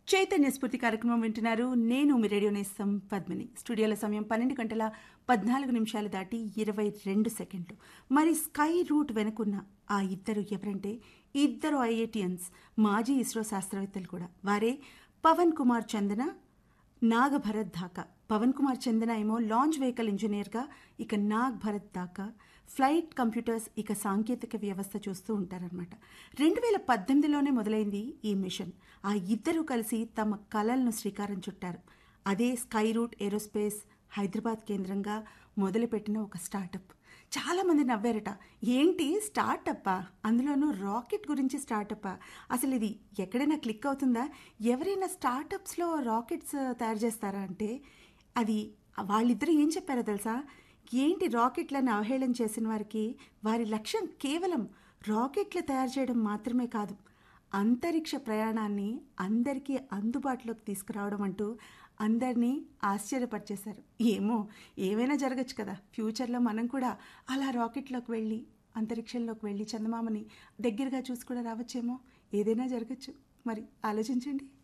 చైతన్య స్ఫూర్తి కార్యక్రమం వింటున్నారు నేను మీ రేడియో నేస్తం పద్మిని స్టూడియోల సమయం పన్నెండు గంటల పద్నాలుగు నిమిషాలు దాటి ఇరవై రెండు సెకండ్లు మరి స్కై రూట్ వెనుకున్న ఆ ఇద్దరు ఎవరంటే ఇద్దరు ఐఐటియన్స్ మాజీ ఇస్రో శాస్త్రవేత్తలు కూడా వారే పవన్ కుమార్ చందన నాగభరత్ ధాకా పవన్ కుమార్ చందన ఏమో లాంచ్ వెహికల్ ఇంజనీర్గా ఇక నాగ్ భరత్ దాకా ఫ్లైట్ కంప్యూటర్స్ ఇక సాంకేతిక వ్యవస్థ చూస్తూ ఉంటారనమాట రెండు వేల పద్దెనిమిదిలోనే మొదలైంది ఈ మిషన్ ఆ ఇద్దరూ కలిసి తమ కలలను శ్రీకారం చుట్టారు అదే స్కై రూట్ ఏరోస్పేస్ హైదరాబాద్ కేంద్రంగా మొదలుపెట్టిన ఒక స్టార్టప్ చాలామంది నవ్వారట ఏంటి స్టార్టప్పా అందులోనూ రాకెట్ గురించి స్టార్టప్పా అసలు ఇది ఎక్కడైనా క్లిక్ అవుతుందా ఎవరైనా స్టార్టప్స్లో రాకెట్స్ తయారు చేస్తారా అంటే అది వాళ్ళిద్దరూ ఏం చెప్పారో తెలుసా ఏంటి రాకెట్లను అవహేళన చేసిన వారికి వారి లక్ష్యం కేవలం రాకెట్లు తయారు చేయడం మాత్రమే కాదు అంతరిక్ష ప్రయాణాన్ని అందరికీ అందుబాటులోకి తీసుకురావడం అంటూ అందరినీ ఆశ్చర్యపరిచేశారు ఏమో ఏమైనా జరగచ్చు కదా ఫ్యూచర్లో మనం కూడా అలా రాకెట్లోకి వెళ్ళి అంతరిక్షంలోకి వెళ్ళి చందమామని దగ్గరగా చూసి కూడా రావచ్చేమో ఏదైనా జరగచ్చు మరి ఆలోచించండి